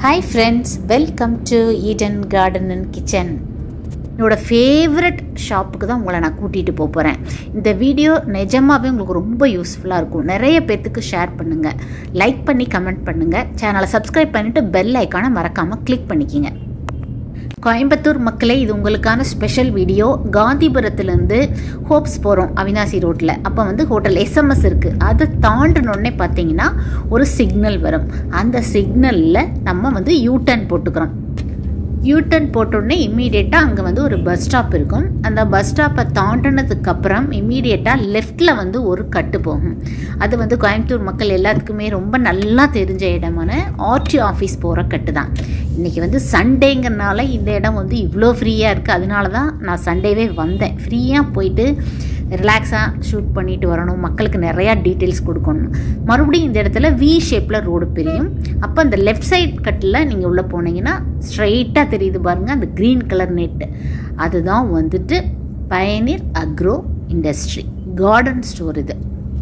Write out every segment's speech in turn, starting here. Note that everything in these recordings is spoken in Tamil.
Hi friends welcome to Eden garden and kitchen என்னோடய ஃபேவரட் ஷாப்புக்கு தான் உங்களை நான் கூட்டிகிட்டு போக போகிறேன் இந்த வீடியோ நிஜமாகவே உங்களுக்கு ரொம்ப யூஸ்ஃபுல்லாக இருக்கும் நிறைய பேர்த்துக்கு ஷேர் பண்ணுங்கள் லைக் பண்ணி கமெண்ட் பண்ணுங்கள் சேனலை சப்ஸ்கிரைப் பண்ணிவிட்டு பெல் ஐக்கானை மறக்காமல் கிளிக் பண்ணிக்கிங்க கோயம்புத்தூர் மக்களே இது உங்களுக்கான ஸ்பெஷல் வீடியோ காந்திபுரத்துலேருந்து ஹோப்ஸ் போகிறோம் அவினாசி ரோட்டில் அப்போ வந்து ஹோட்டல் எஸ்எம்எஸ் இருக்குது அதை தாண்டினோடனே பார்த்தீங்கன்னா ஒரு சிக்னல் வரும் அந்த சிக்னலில் நம்ம வந்து யூ டர்ன் போட்டுக்கிறோம் யூ டர்ன் போட்டோடனே இம்மீடியட்டாக அங்கே வந்து ஒரு பஸ் ஸ்டாப் இருக்கும் அந்த பஸ் ஸ்டாப்பை தாண்டினதுக்கு அப்புறம் இம்மீடியட்டாக லெஃப்டில் வந்து ஒரு கட்டு போகும் அது வந்து கோயம்புத்தூர் மக்கள் எல்லாத்துக்குமே ரொம்ப நல்லா தெரிஞ்ச இடமான ஆர்டி ஆஃபீஸ் போகிற கட்டு தான் இன்றைக்கி வந்து சண்டேங்கிறனால இந்த இடம் வந்து இவ்வளோ ஃப்ரீயாக இருக்குது அதனால தான் நான் சண்டேவே வந்தேன் ஃப்ரீயாக போயிட்டு ரிலாக்ஸாக ஷூட் பண்ணிட்டு வரணும் மக்களுக்கு நிறையா டீட்டெயில்ஸ் கொடுக்கணும் மறுபடியும் இந்த இடத்துல வி ஷேப்பில் ரோடு பிரியும் அப்போ அந்த லெஃப்ட் சைட் கட்டில் நீங்கள் உள்ளே போனீங்கன்னா ஸ்ட்ரைட்டாக தெரியுது பாருங்கள் அந்த க்ரீன் கலர் நெட்டு அதுதான் வந்துட்டு pioneer agro industry garden store இது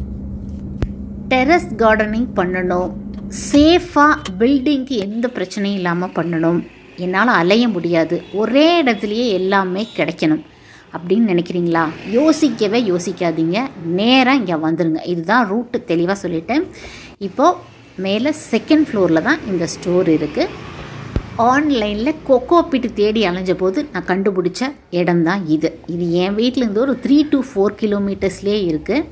டெரஸ் கார்டனிங் பண்ணணும் சேஃபாக பில்டிங்க்கு எந்த பிரச்சனையும் இல்லாமல் பண்ணணும் என்னால் அலைய முடியாது ஒரே இடத்துலையே எல்லாமே கிடைக்கணும் அப்படின்னு நினைக்கிறீங்களா யோசிக்கவே யோசிக்காதீங்க நேராக இங்கே வந்துடுங்க இதுதான் ரூட்டு தெளிவாக சொல்லிட்டேன் இப்போது மேலே செகண்ட் ஃப்ளோரில் தான் இந்த ஸ்டோர் இருக்குது ஆன்லைனில் கொக்கோ பிட்டு தேடி அலைஞ்ச போது நான் கண்டுபிடிச்ச இடம் தான் இது இது என் வீட்டிலேருந்து ஒரு த்ரீ டு ஃபோர் கிலோமீட்டர்ஸ்லேயே இருக்குது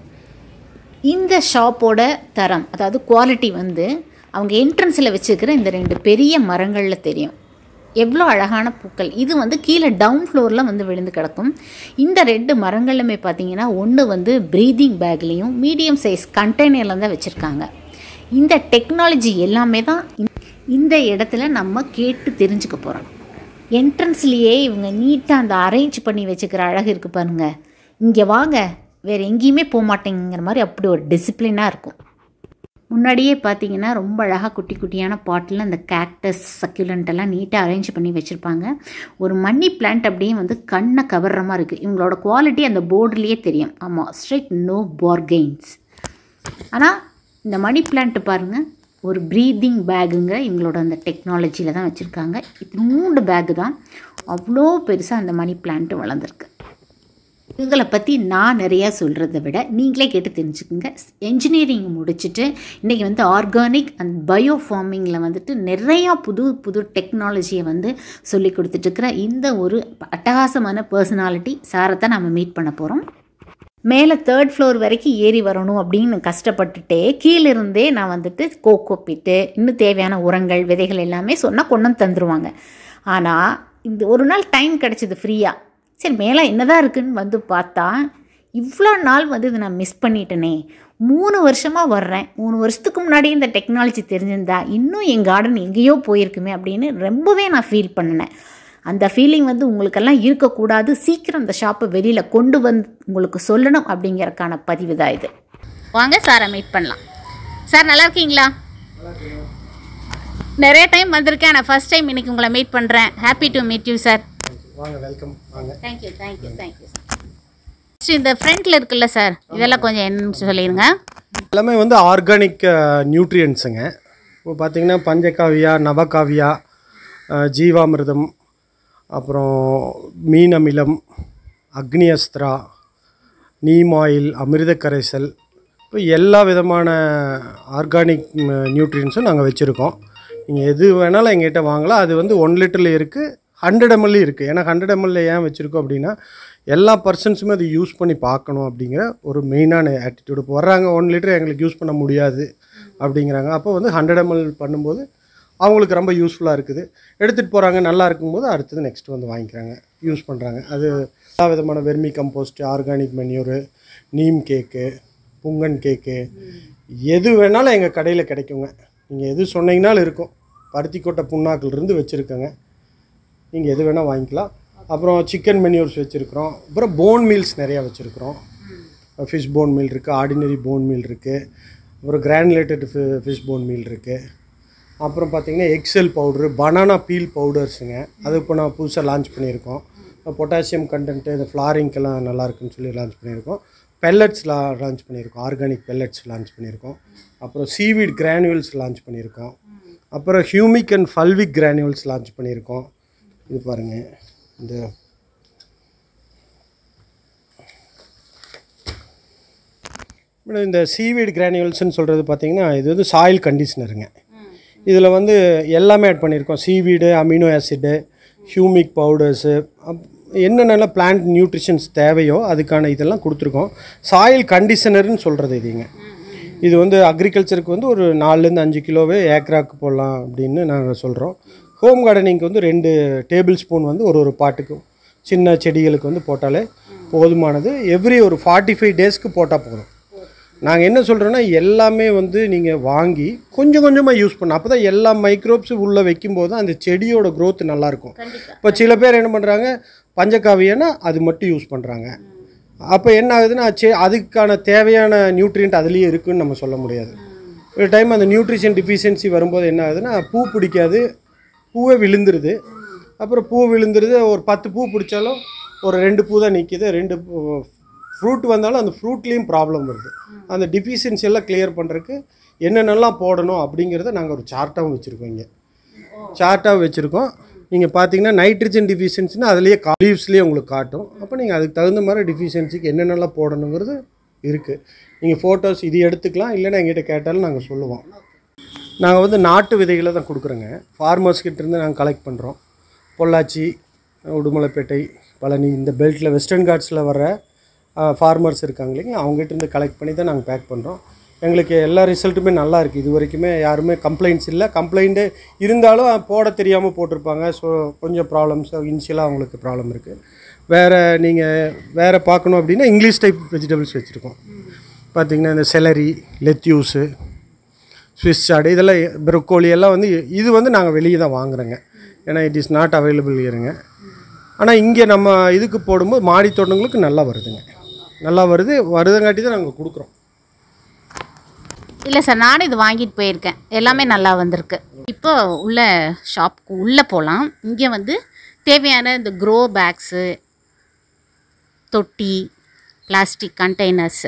இந்த ஷாப்போட தரம் அதாவது குவாலிட்டி வந்து அவங்க என்ட்ரன்ஸில் வச்சுருக்கிற இந்த ரெண்டு பெரிய மரங்களில் தெரியும் எவ்வளோ அழகான பூக்கள் இது வந்து கீழே டவுன் ஃப்ளோரில் வந்து விழுந்து கிடக்கும் இந்த ரெண்டு மரங்களுமே பார்த்தீங்கன்னா ஒன்று வந்து ப்ரீதிங் பேக்லேயும் மீடியம் சைஸ் கண்டெய்னரில் தான் வச்சுருக்காங்க இந்த டெக்னாலஜி எல்லாமே தான் இந்த இடத்துல நம்ம கேட்டு தெரிஞ்சுக்க போகிறோம் என்ட்ரன்ஸ்லேயே இவங்க நீட்டாக அந்த அரேஞ்ச் பண்ணி வச்சுக்கிற அழகு இருக்குது பாருங்கள் இங்கே வாங்க வேறு எங்கேயுமே போக மாட்டேங்கிற மாதிரி அப்படி ஒரு டிசிப்ளினாக இருக்கும் முன்னாடியே பார்த்தீங்கன்னா ரொம்ப அழகாக குட்டி குட்டியான பாட்டில் அந்த கேக்டஸ் சக்யூலண்ட் எல்லாம் நீட்டாக அரேஞ்ச் பண்ணி வச்சுருப்பாங்க ஒரு மணி பிளான்ட் அப்படியே வந்து கண்ணை கவர்ற மாதிரி இருக்குது இவங்களோட குவாலிட்டி அந்த போர்டுலேயே தெரியும் ஆமாம் ஸ்ட்ரைட் நோ பார்கெயின்ஸ் ஆனால் இந்த மணி பிளான்ட்டு பாருங்கள் ஒரு ப்ரீதிங் பேகுங்க இவங்களோட அந்த டெக்னாலஜியில் தான் வச்சுருக்காங்க இத்தினூண்டு பேகு தான் அவ்வளோ பெருசாக அந்த மணி பிளான்ட்டு வளர்ந்துருக்கு இவங்களை பற்றி நான் நிறையா சொல்கிறத விட நீங்களே கேட்டு தெரிஞ்சுக்கோங்க என்ஜினியரிங் முடிச்சுட்டு இன்றைக்கி வந்து ஆர்கானிக் அண்ட் பயோ ஃபார்மிங்கில் வந்துட்டு நிறையா புது புது டெக்னாலஜியை வந்து சொல்லி கொடுத்துட்ருக்கிற இந்த ஒரு அட்டகாசமான பர்சனாலிட்டி சாரை தான் நம்ம மீட் பண்ண போகிறோம் மேலே தேர்ட் ஃப்ளோர் வரைக்கும் ஏறி வரணும் அப்படின்னு கஷ்டப்பட்டுட்டே கீழிருந்தே நான் வந்துட்டு கோகோ பிட்டு இன்னும் தேவையான உரங்கள் விதைகள் எல்லாமே சொன்னால் கொண்டு வந்து தந்துடுவாங்க ஆனால் இந்த ஒரு நாள் டைம் கிடச்சிது ஃப்ரீயாக சரி மேலே என்னதான் இருக்குன்னு வந்து பார்த்தா இவ்வளோ நாள் வந்து இதை நான் மிஸ் பண்ணிட்டேனே மூணு வருஷமாக வர்றேன் மூணு வருஷத்துக்கு முன்னாடி இந்த டெக்னாலஜி தெரிஞ்சிருந்தா இன்னும் என் கார்டன் எங்கேயோ போயிருக்குமே அப்படின்னு ரொம்பவே நான் ஃபீல் பண்ணினேன் அந்த ஃபீலிங் வந்து உங்களுக்கெல்லாம் இருக்கக்கூடாது சீக்கிரம் அந்த ஷாப்பை வெளியில் கொண்டு வந்து உங்களுக்கு சொல்லணும் அப்படிங்கிறதுக்கான பதிவு தான் இது வாங்க சாரை மீட் பண்ணலாம் சார் நல்லா இருக்கீங்களா நிறைய டைம் வந்திருக்கேன் நான் ஃபஸ்ட் டைம் இன்னைக்கு உங்களை மீட் பண்ணுறேன் happy to meet you sir வாங்க வெல்கம் வாங்க தேங்க்யூ தேங்க்யூ தேங்க்யூ சார் இந்த ஃப்ரண்ட்டில் இருக்குல்ல சார் இதெல்லாம் கொஞ்சம் என்னன்னு சொல்லிடுங்க எல்லாமே வந்து ஆர்கானிக் நியூட்ரியன்ஸுங்க இப்போ பார்த்தீங்கன்னா பஞ்சகாவியா நவகாவியா அஹ், ஜீவாமிர்தம் அப்புறம் மீன் அமிலம் அக்னி அஸ்திரா நீம் ஆயில் அமிர்த கரைசல் இப்போ எல்லா விதமான ஆர்கானிக் நியூட்ரியன்ஸும் நாங்கள் வச்சுருக்கோம் நீங்கள் எது வேணாலும் எங்ககிட்ட வாங்கலாம் அது வந்து ஒன் லிட்டரில் இருக்குது ஹண்ட்ரட் எம்எல்ஏ இருக்குது ஏன்னா ஹண்ட்ரட் எம்எல்ஏ ஏன் வச்சுருக்கோம் அப்படின்னா எல்லா பர்சன்ஸுமே அதை யூஸ் பண்ணி பார்க்கணும் அப்படிங்கிற ஒரு மெயினான ஆட்டிடியூட் இப்போ வர்றாங்க ஒன் லிட்டர் எங்களுக்கு யூஸ் பண்ண முடியாது அப்படிங்கிறாங்க அப்போ வந்து ஹண்ட்ரட் எம்எல் பண்ணும்போது அவங்களுக்கு ரொம்ப யூஸ்ஃபுல்லாக இருக்குது எடுத்துகிட்டு போகிறாங்க நல்லா இருக்கும்போது அடுத்தது நெக்ஸ்ட் வந்து வாங்கிக்கிறாங்க யூஸ் பண்ணுறாங்க அது எல்லா விதமான vermicompost organic manure neem cake புங்கன் கேக்கு எது வேணாலும் எங்கள் கடையில் கிடைக்குங்க நீங்கள் எது சொன்னீங்கனாலும் இருக்கும் பருத்திக்கோட்டை புண்ணாக்கிலிருந்து வச்சுருக்கோங்க நீங்கள் எது வேணால் வாங்கிக்கலாம் அப்புறம் சிக்கன் மென்யூர்ஸ் வச்சுருக்குறோம் அப்புறம் போன் மீல்ஸ் நிறையா வச்சுருக்குறோம் ஃபிஷ் போன் மீல் இருக்குது ஆர்டினரி போன் மீல் இருக்குது அப்புறம் கிரானுலேட்டட் ஃபிஷ் போன் மீல் இருக்குது அப்புறம் பார்த்தீங்கன்னா எக்ஸல் பவுட்ரு பனானா பீல் பவுடர்ஸுங்க அது இப்போ நான் புதுசாக லான்ச் பண்ணியிருக்கோம் பொட்டாசியம் கண்டென்ட்டு இந்த ஃப்ளாரிங்க்கெல்லாம் நல்லா இருக்குன்னு சொல்லி லான்ச் பண்ணியிருக்கோம் பெல்லட்ஸ் லா லான்ச் பண்ணியிருக்கோம் ஆர்கானிக் பெல்லட்ஸ் லான்ச் பண்ணியிருக்கோம் அப்புறம் சீவீட் கிரானுவல்ஸ் லான்ச் பண்ணியிருக்கோம் அப்புறம் humic and fulvic granules launch பண்ணியிருக்கோம் இது பாருங்கள் இந்த மேடம் இந்த சீவீட் கிரானியூல்ஸ்னு சொல்கிறது பார்த்தீங்கன்னா இது வந்து சாயில் கண்டிஷனருங்க இதில் வந்து எல்லாமே ஆட் பண்ணியிருக்கோம் seaweed amino acid humic powders என்னென்ன பிளான்ட் நியூட்ரிஷன்ஸ் தேவையோ அதுக்கான இதெல்லாம் கொடுத்துருக்கோம் சாயில் கண்டிஷனர்னு சொல்கிறது இதுங்க இது வந்து அக்ரிகல்ச்சருக்கு வந்து ஒரு நாலுலேருந்து அஞ்சு கிலோவே ஏக்கராக்கு போடலாம் அப்படின்னு நாங்கள் சொல்கிறோம் ஹோம் கார்டனிங்க்கு வந்து ரெண்டு டேபிள் ஸ்பூன் வந்து ஒரு ஒரு பாட்டுக்கும் சின்ன செடிகளுக்கு வந்து போட்டாலே போதுமானது எவ்ரி ஒரு ஃபார்ட்டி ஃபைவ் டேஸ்க்கு போட்டால் போதும் நாங்கள் என்ன சொல்கிறோன்னா எல்லாமே வந்து நீங்கள் வாங்கி கொஞ்சம் கொஞ்சமாக யூஸ் பண்ணணும் அப்போ தான் எல்லா மைக்ரோப்ஸும் உள்ளே வைக்கும்போது அந்த செடியோட growth நல்லாயிருக்கும் இப்போ சில பேர் என்ன பண்ணுறாங்க பஞ்சகாவியன்னா அது மட்டும் யூஸ் பண்ணுறாங்க அப்போ என்ன ஆகுதுன்னா செ அதுக்கான தேவையான நியூட்ரியன்ட் அதுலேயே இருக்குன்னு நம்ம சொல்ல முடியாது ஒரு டைம் அந்த நியூட்ரிஷன் டிஃபிஷியன்சி வரும்போது என்ன ஆகுதுன்னா பூ பிடிக்காது பூவே விழுந்துருது அப்புறம் பூ விழுந்துருது ஒரு பத்து பூ பிடிச்சாலும் ஒரு ரெண்டு பூ தான் நிற்கிது ரெண்டு ஃப்ரூட் வந்தாலும் அந்த ஃப்ரூட்லேயும் ப்ராப்ளம் வருது அந்த டிஃபிஷியன்சி எல்லாம் கிளியர் பண்ணுறதுக்கு என்னென்னலாம் போடணும் அப்படிங்கிறத நாங்கள் ஒரு சார்ட்டாகவும் வச்சுருக்கோம் இங்கே சார்ட்டாக வச்சுருக்கோம் நீங்கள் பார்த்தீங்கன்னா நைட்ரஜன் டிஃபிஷியன்சினா அதுலேயே லீவ்ஸ்லேயே உங்களுக்கு காட்டும் அப்போ நீங்கள் அதுக்கு தகுந்த மாதிரி டிஃபிஷியன்சிக்கு என்னென்னலாம் போடணுங்கிறது இருக்குது நீங்கள் ஃபோட்டோஸ் இது எடுத்துக்கலாம் இல்லைன்னா எங்கிட்ட கேட்டாலும் நாங்கள் சொல்லுவோம் நாங்கள் வந்து நாட்டு விதைகளை தான் கொடுக்குறோங்க ஃபார்மர்ஸ் கிட்ட இருந்து நாங்கள் கலெக்ட் பண்ணுறோம் பொள்ளாச்சி உடுமலைப்பேட்டை பழனி இந்த பெல்ட்டில் வெஸ்டர்ன் காட்ஸில் வர ஃபார்மர்ஸ் இருக்காங்க இல்லைங்களா அவங்ககிட்ட இருந்து கலெக்ட் பண்ணி தான் நாங்கள் பேக் பண்ணுறோம் எங்களுக்கு எல்லா ரிசல்ட்டுமே நல்லா இருக்குது இது வரைக்குமே யாருமே கம்ப்ளைண்ட்ஸ் இல்லை கம்ப்ளைண்ட்டு இருந்தாலும் போட தெரியாமல் போட்டிருப்பாங்க ஸோ கொஞ்சம் ப்ராப்ளம்ஸ் இனிஷியலாக அவங்களுக்கு ப்ராப்ளம் இருக்குது வேறு நீங்கள் வேறு பார்க்கணும் அப்படின்னா இங்கிலீஷ் டைப் வெஜிடபிள்ஸ் வச்சுருக்கோம் பார்த்திங்கன்னா இந்த செலரி லெத்யூஸு ஸ்விஸ் சாடு இதெல்லாம் ப்ரொக்கோலி எல்லாம் வந்து இது வந்து நாங்கள் வெளியே தான் வாங்குறோங்க ஏன்னா இட் இஸ் நாட் அவைலபிள் இருங்க ஆனால் இங்கே நம்ம இதுக்கு போடும்போது மாடி தோட்டங்களுக்கு நல்லா வருதுங்க நல்லா வருது வருதங்காட்டி தான் நாங்கள் கொடுக்குறோம் இல்லை சார் நானும் இது வாங்கிட்டு போயிருக்கேன் எல்லாமே நல்லா வந்திருக்கு இப்போ உள்ள ஷாப்புக்கு உள்ளே போகலாம் இங்கே வந்து தேவையான இந்த க்ரோ பேக்ஸு தொட்டி பிளாஸ்டிக் கண்டெய்னர்ஸு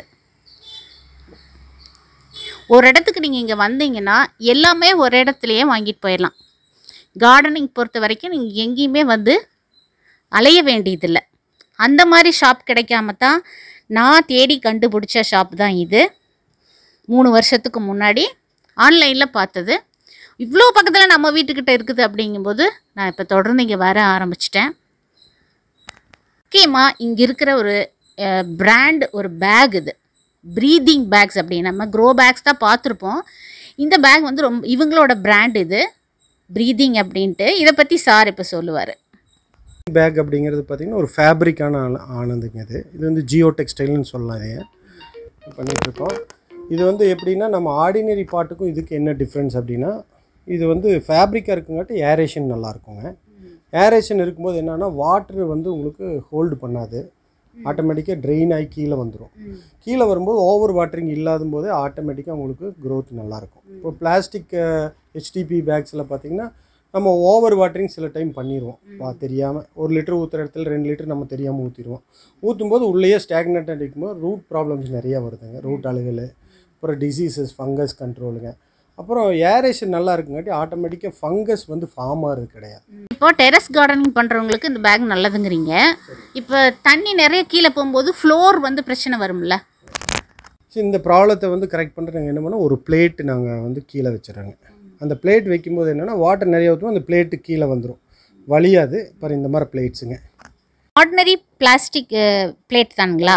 ஒரு இடத்துக்கு நீங்கள் இங்கே வந்தீங்கன்னா எல்லாமே ஒரு இடத்துலையே வாங்கிட்டு போயிடலாம் கார்டனிங் பொறுத்த வரைக்கும் நீங்கள் எங்கேயுமே வந்து அலைய வேண்டியதில்லை அந்த மாதிரி ஷாப் கிடைக்காம தான் நான் தேடி கண்டுபிடிச்ச ஷாப் தான் இது மூணு வருஷத்துக்கு முன்னாடி ஆன்லைனில் பார்த்தது இவ்வளோ பக்கத்தில் நம்ம வீட்டுக்கிட்ட இருக்குது அப்படிங்கும்போது நான் இப்போ தொடர்ந்து இங்கே வர ஆரம்பிச்சிட்டேன் முக்கியமாக இங்கே இருக்கிற ஒரு பிராண்ட் ஒரு பேக் இது ப்ரீதிங் பேக்ஸ் அப்படி நம்ம க்ரோ பேக்ஸ் தான் பார்த்துருப்போம் இந்த பேக் வந்து ரொம்ப இவங்களோட பிராண்ட் இது ப்ரீதிங் அப்படின்ட்டு இதை பற்றி சார் இப்போ சொல்லுவார் பேக் அப்படிங்கிறது பார்த்திங்கன்னா ஒரு ஃபேப்ரிக்கான ஆனதுங்க இது இது வந்து ஜியோ டெக்ஸ்டைல்னு சொல்லலாம் இதைய பண்ணிகிட்ருக்கோம் இது வந்து எப்படின்னா நம்ம ஆர்டினரி பாட்டுக்கும் இதுக்கு என்ன டிஃப்ரென்ஸ் அப்படின்னா இது வந்து ஃபேப்ரிக்காக இருக்குங்காட்டி ஏரேஷன் நல்லா இருக்குங்க ஏரேஷன் இருக்கும்போது என்னென்னா வாட்ரு வந்து உங்களுக்கு ஹோல்டு பண்ணாது ஆட்டோமேட்டிக்காக ட்ரெயின் ஆகி கீழே வந்துடும் கீழே வரும்போது ஓவர் வாட்டரிங் இல்லாத போது ஆட்டோமேட்டிக்காக உங்களுக்கு growth நல்லாயிருக்கும் இப்போ பிளாஸ்டிக் ஹெச்டிபி பேக்ஸில் பார்த்தீங்கன்னா நம்ம ஓவர் வாட்டரிங் சில டைம் பண்ணிடுவோம் பா தெரியாமல் ஒரு லிட்டர் ஊற்றுற இடத்துல ரெண்டு லிட்டர் நம்ம தெரியாமல் ஊற்றிடுவோம் ஊற்றும்போது உள்ளேயே ஸ்டாக்னட் அடிக்கும்போது ரூட் ப்ராப்ளம்ஸ் நிறையா வருதுங்க ரூட் அழுகல் அப்புறம் டிசீசஸ் ஃபங்கஸ் கண்ட்ரோலுங்க அப்புறம் ஏரேஷன் நல்லா இருக்குங்காட்டி ஆட்டோமேட்டிக்காக ஃபங்கஸ் வந்து ஃபார்ம் ஆகிறது கிடையாது இப்போ டெரஸ் கார்டனிங் பண்ணுறவங்களுக்கு இந்த பேக் நல்லதுங்கிறீங்க இப்போ தண்ணி நிறைய கீழே போகும்போது ஃப்ளோர் வந்து பிரச்சனை வரும்ல ஸோ இந்த ப்ராப்ளத்தை வந்து கரெக்ட் பண்ணுறது நாங்கள் என்ன பண்ணோம் ஒரு பிளேட் நாங்கள் வந்து கீழே வச்சுறோங்க அந்த பிளேட் வைக்கும்போது என்னென்னா வாட்டர் நிறைய ஊற்றுவோம் அந்த பிளேட்டு கீழே வந்துடும் வலியாது பாரு இந்த மாதிரி பிளேட்ஸுங்க ஆர்டினரி பிளாஸ்டிக் பிளேட் தானுங்களா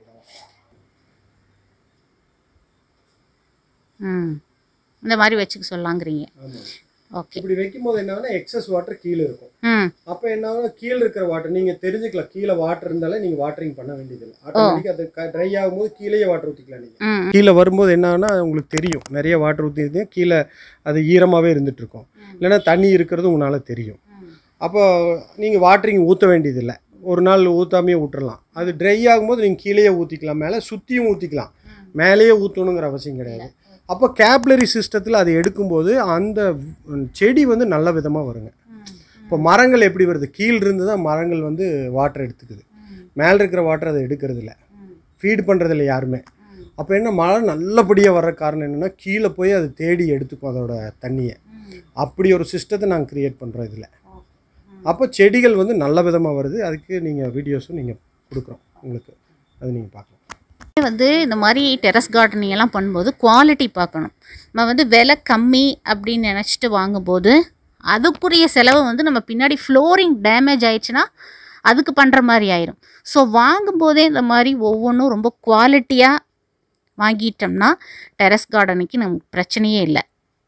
ம் இந்த மாதிரி வச்சுக்க சொல்லலாங்கிறீங்க ஓகே இப்படி வைக்கும்போது என்ன ஆகுனா எக்ஸஸ் வாட்டர் கீழே இருக்கும் ம் அப்போ என்ன ஆகுனா கீழே இருக்கிற வாட்டர் நீங்கள் தெரிஞ்சுக்கலாம் கீழே வாட்டர் இருந்தாலே நீங்கள் வாட்டரிங் பண்ண வேண்டியதில்லை ஆட்டோமேட்டிக்காக அது ட்ரை ஆகும்போது கீழேயே வாட்டர் ஊற்றிக்கலாம் நீங்கள் ம் கீழே வரும்போது என்ன ஆகுனா உங்களுக்கு தெரியும் நிறைய வாட்டர் ஊற்றிருந்தீங்க கீழே அது ஈரமாகவே இருந்துட்டு இருக்கும் இல்லைன்னா தண்ணி இருக்கிறது உங்களால் தெரியும் அப்போ நீங்கள் வாட்டரிங் ஊற்ற வேண்டியதில்லை ஒரு நாள் ஊற்றாமையே விட்டுறலாம் அது ட்ரை ஆகும்போது நீங்கள் கீழேயே ஊற்றிக்கலாம் மேலே சுற்றியும் ஊற்றிக்கலாம் மேலேயே ஊற்றணுங்கிற அவசியம் கிடையாது அப்போ கேப்லரி சிஸ்டத்தில் அதை எடுக்கும்போது அந்த செடி வந்து நல்ல விதமாக வருங்க இப்போ மரங்கள் எப்படி வருது கீழ் இருந்து தான் மரங்கள் வந்து வாட்டர் எடுத்துக்குது மேலே இருக்கிற வாட்டர் அதை எடுக்கிறது இல்லை ஃபீட் பண்ணுறதில்ல யாருமே அப்போ என்ன மழை நல்லபடியாக வர்ற காரணம் என்னென்னா கீழே போய் அது தேடி எடுத்துக்கும் அதோட தண்ணியை அப்படி ஒரு சிஸ்டத்தை நாங்கள் க்ரியேட் பண்ணுறோம் இதில் அப்போ செடிகள் வந்து நல்ல விதமாக வருது அதுக்கு நீங்கள் வீடியோஸும் நீங்கள் கொடுக்குறோம் உங்களுக்கு அது நீங்கள் பார்க்கலாம் வந்து இந்த மாதிரி டெரஸ் கார்டனிங் எல்லாம் பண்ணும்போது குவாலிட்டி பார்க்கணும் நம்ம வந்து விலை கம்மி அப்படின்னு நினச்சிட்டு வாங்கும்போது அதுக்குரிய செலவு வந்து நம்ம பின்னாடி ஃப்ளோரிங் டேமேஜ் ஆயிடுச்சுன்னா அதுக்கு பண்ணுற மாதிரி ஆயிரும் ஸோ வாங்கும்போதே இந்த மாதிரி ஒவ்வொன்றும் ரொம்ப குவாலிட்டியாக வாங்கிட்டோம்னா டெரஸ் கார்டனுக்கு நமக்கு பிரச்சனையே இல்லை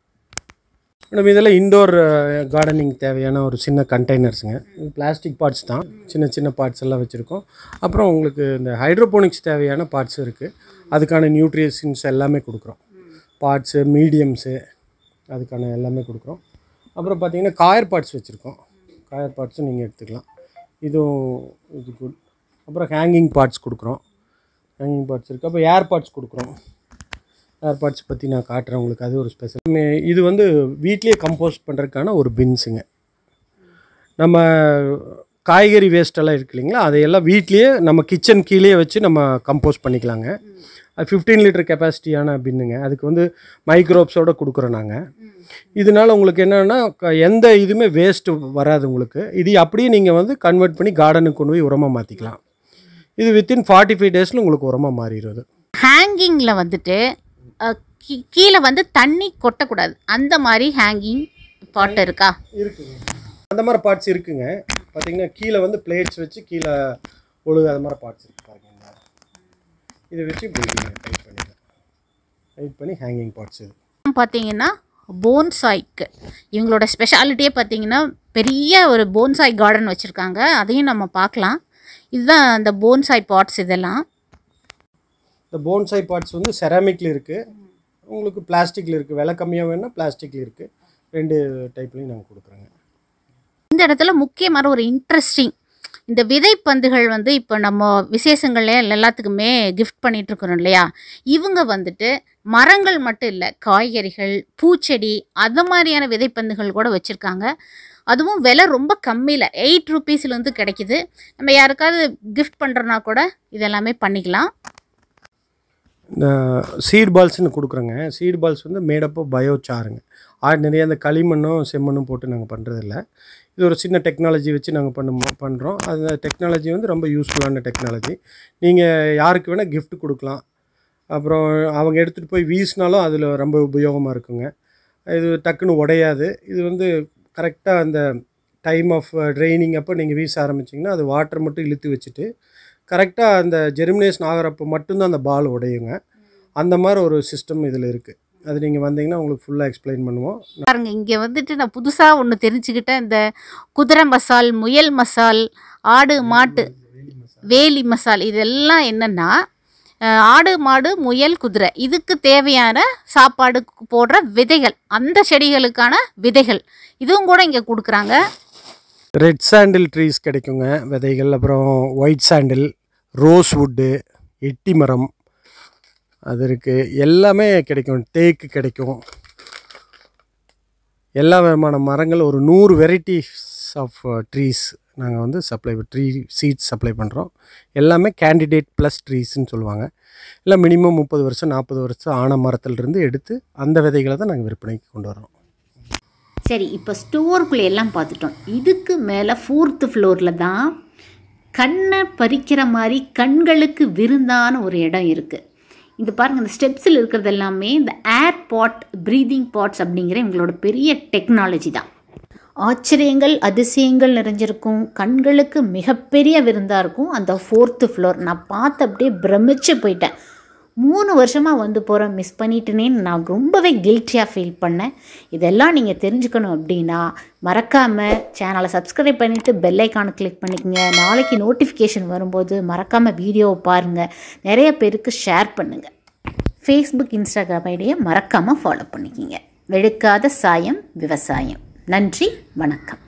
மேடம் இதெல்லாம் இண்டோர் கார்டனிங் தேவையான ஒரு சின்ன கண்டெய்னர்ஸுங்க பிளாஸ்டிக் பார்ட்ஸ் தான் சின்ன சின்ன பார்ட்ஸ் எல்லாம் வச்சுருக்கோம் அப்புறம் உங்களுக்கு இந்த ஹைட்ரோபோனிக்ஸ் தேவையான பார்ட்ஸ் இருக்குது அதுக்கான நியூட்ரிஷன்ஸ் எல்லாமே கொடுக்குறோம் பார்ட்ஸு மீடியம்ஸு அதுக்கான எல்லாமே கொடுக்குறோம் அப்புறம் பார்த்தீங்கன்னா காயர் பார்ட்ஸ் வச்சுருக்கோம் காயர் பார்ட்ஸும் நீங்கள் எடுத்துக்கலாம் இதுவும் இது குட் அப்புறம் ஹேங்கிங் பார்ட்ஸ் கொடுக்குறோம் ஹேங்கிங் பார்ட்ஸ் இருக்குது அப்புறம் ஏர் பார்ட்ஸ் கொடுக்குறோம் ஏர் பார்ட்ஸ் பற்றி நான் காட்டுறேன் உங்களுக்கு அது ஒரு ஸ்பெஷல் இது வந்து வீட்லேயே கம்போஸ்ட் பண்ணுறதுக்கான ஒரு பின்ஸுங்க நம்ம காய்கறி வேஸ்டெல்லாம் இருக்கு இல்லைங்களா அதையெல்லாம் வீட்லேயே நம்ம கிச்சன் கீழே வச்சு நம்ம கம்போஸ்ட் பண்ணிக்கலாங்க அது ஃபிஃப்டீன் லிட்டர் கெப்பாசிட்டியான பின்னுங்க அதுக்கு வந்து மைக்ரோப்ஸோடு கொடுக்குறோம் நாங்கள் இதனால உங்களுக்கு என்னென்னா எந்த இதுவுமே வேஸ்ட்டு வராது உங்களுக்கு இது அப்படியே நீங்கள் வந்து கன்வெர்ட் பண்ணி கார்டனுக்கு கொண்டு போய் உரமாக மாற்றிக்கலாம் இது வித்தின் ஃபார்ட்டி ஃபைவ் டேஸில் உங்களுக்கு உரமாக மாறிடுது ஹேங்கிங்கில் வந்துட்டு அஹ், கீ- கீழே வந்து தண்ணி கொட்டக்கூடாது அந்த மாதிரி ஹேங்கிங் பாட் இருக்கா இருக்குங்க அந்த மாதிரி பார்ட்ஸ் இருக்குங்க பார்த்தீங்கன்னா கீழே வந்து பிளேட்ஸ் வச்சு கீழே ஒழுகு அது மாதிரி பார்ட்ஸ் இருக்கு பாருங்க இந்த. இதை வச்சு பில்டிங் டைட் பண்ணிக்கலாம் டைட் பண்ணி ஹேங்கிங் பார்ட்ஸ் இது பார்த்தீங்கன்னா போன்சாய்க்கு இவங்களோட ஸ்பெஷாலிட்டியே பார்த்தீங்கன்னா பெரிய ஒரு போன்சாய் கார்டன் வச்சுருக்காங்க அதையும் நம்ம பார்க்கலாம் இதுதான் அந்த போன்சாய் பாட்ஸ் இதெல்லாம் இந்த போன்சாய் பார்ட்ஸ் வந்து செராமிக்கில் இருக்குது உங்களுக்கு பிளாஸ்டிக்கில் இருக்குது விலை கம்மியாக வேணும்னா பிளாஸ்டிக்கில் இருக்குது ரெண்டு டைப்லையும் நாங்கள் கொடுக்குறோங்க இந்த இடத்துல முக்கியமான ஒரு இன்ட்ரெஸ்டிங் இந்த விதைப்பந்துகள் வந்து இப்போ நம்ம விசேஷங்கள்ல எல்லாத்துக்குமே கிஃப்ட் பண்ணிட்டு இருக்கிறோம் இல்லையா இவங்க வந்துட்டு மரங்கள் மட்டும் இல்லை காய்கறிகள் பூச்செடி அது மாதிரியான விதைப்பந்துகள் கூட வச்சுருக்காங்க அதுவும் விலை ரொம்ப கம்மியில் எயிட் ருபீஸ்லேருந்து கிடைக்குது நம்ம யாருக்காவது கிஃப்ட் பண்ணுறோன்னா கூட இதெல்லாமே பண்ணிக்கலாம் இந்த சீட் பால்ஸ்னு கொடுக்குறோங்க சீட் பால்ஸ் வந்து மேடப்போ பயோசாருங்க ஆர்டினரி அந்த களிமண்ணும் செம்மண்ணும் போட்டு நாங்கள் பண்ணுறதில்ல இது ஒரு சின்ன டெக்னாலஜி வச்சு நாங்கள் பண்ண பண்ணுறோம் அந்த டெக்னாலஜி வந்து ரொம்ப யூஸ்ஃபுல்லான டெக்னாலஜி நீங்கள் யாருக்கு வேணால் gift கொடுக்கலாம் அப்புறம் அவங்க எடுத்துகிட்டு போய் வீசினாலும் அதில் ரொம்ப உபயோகமாக இருக்குங்க இது டக்குன்னு உடையாது இது வந்து கரெக்டாக அந்த டைம் ஆஃப் ட்ரைனிங் அப்போ நீங்கள் வீச ஆரம்பிச்சிங்கன்னா அது வாட்டர் மட்டும் இழுத்து வச்சுட்டு கரெக்டாக அந்த ஜெர்மினேஷன் ஆகிறப்போ மட்டும்தான் அந்த பால் உடையுங்க அந்த மாதிரி ஒரு சிஸ்டம் இதில் இருக்குது அது நீங்கள் வந்தீங்கன்னா உங்களுக்கு ஃபுல்லாக எக்ஸ்பிளைன் பண்ணுவோம் பாருங்க இங்கே வந்துட்டு நான் புதுசாக ஒன்று தெரிஞ்சுக்கிட்டேன் இந்த குதிரை மசால் முயல் மசால் ஆடு மாட்டு வேலி மசால் இதெல்லாம் என்னென்னா ஆடு மாடு முயல் குதிரை இதுக்கு தேவையான சாப்பாடு போடுற விதைகள் அந்த செடிகளுக்கான விதைகள் இதுவும் கூட இங்கே கொடுக்குறாங்க ரெட் சாண்டில் ட்ரீஸ் கிடைக்குங்க விதைகள் அப்புறம் ஒயிட் சாண்டில் ரோஸ் வுட்டு எட்டி மரம் அது இருக்குது எல்லாமே கிடைக்கும் தேக்கு கிடைக்கும் எல்லா விதமான மரங்கள் ஒரு நூறு வெரைட்டிஸ் ஆஃப் ட்ரீஸ் நாங்கள் வந்து சப்ளை ட்ரீ சீட்ஸ் சப்ளை பண்ணுறோம் எல்லாமே கேண்டிடேட் ப்ளஸ் ட்ரீஸ்ன்னு சொல்லுவாங்க எல்லாம் மினிமம் முப்பது வருஷம் நாற்பது வருஷம் ஆன மரத்துலேருந்து எடுத்து அந்த விதைகளை தான் நாங்கள் விற்பனைக்கு கொண்டு வரோம் சரி இப்போ ஸ்டோருக்குள்ளே எல்லாம் பார்த்துட்டோம் இதுக்கு மேலே ஃபோர்த்து ஃப்ளோரில் தான் கண்ணை பறிக்கிற மாதிரி கண்களுக்கு விருந்தான ஒரு இடம் இருக்குது இது பாருங்கள் இந்த ஸ்டெப்ஸில் இருக்கிறது எல்லாமே இந்த ஏர் பாட் ப்ரீதிங் பாட்ஸ் அப்படிங்கிற எங்களோட பெரிய டெக்னாலஜி தான் ஆச்சரியங்கள் அதிசயங்கள் நிறைஞ்சிருக்கும் கண்களுக்கு மிகப்பெரிய விருந்தாக இருக்கும் அந்த ஃபோர்த்து ஃப்ளோர் நான் பார்த்து அப்படியே பிரமிச்சு போயிட்டேன் மூணு வருஷமாக வந்து போகிறேன் மிஸ் பண்ணிட்டேனேன்னு நான் ரொம்பவே கில்ட்டியாக ஃபீல் பண்ணேன் இதெல்லாம் நீங்கள் தெரிஞ்சுக்கணும் அப்படின்னா மறக்காமல் சேனலை சப்ஸ்கிரைப் பண்ணிவிட்டு பெல் ஐக்கானை கிளிக் பண்ணிக்கங்க நாளைக்கு நோட்டிஃபிகேஷன் வரும்போது மறக்காமல் வீடியோவை பாருங்கள் நிறைய பேருக்கு ஷேர் பண்ணுங்கள் ஃபேஸ்புக் இன்ஸ்டாகிராம் ஐடியை மறக்காமல் ஃபாலோ பண்ணிக்கிங்க வெளுக்காத சாயம் விவசாயம் நன்றி வணக்கம்